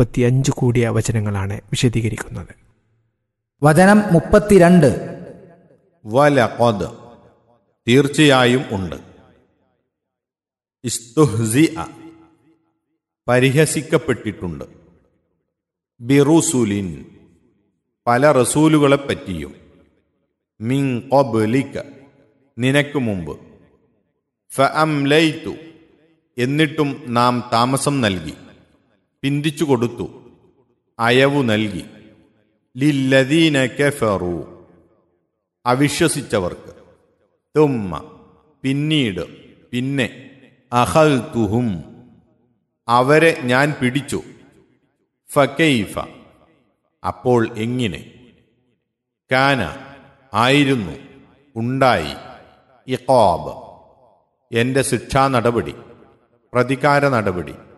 മുപ്പത്തിയഞ്ച് കൂടിയ വചനങ്ങളാണ് വിശദീകരിക്കുന്നത് വചനം മുപ്പത്തിരണ്ട് വലഖദ് തീർച്ചയായും ഉണ്ട് ഇസ്തുഹ്സി പരിഹസിക്കപ്പെട്ടിട്ടുണ്ട് ബിറുസുലിൻ പല റസൂലുകളെപ്പറ്റിയും മിൻ ഖബ്ലിക നിനക്ക് മുമ്പ് ഫഅംലൈതു എന്നിട്ടും നാം താമസം നൽകി പിന്തിച്ചു കൊടുത്തു അയവു നൽകി ലില്ലദീന കഫറു അവിശ്വസിച്ചവർക്ക് തുമ്മ പിന്നീട് പിന്നെ അഹൽതുഹും അവരെ ഞാൻ പിടിച്ചു ഫക്കൈഫ അപ്പോൾ എങ്ങനെ കാന ആയിരുന്നു ഉണ്ടായി ഇഖാബ് എന്റെ ശിക്ഷാ നടപടി പ്രതികാര നടപടി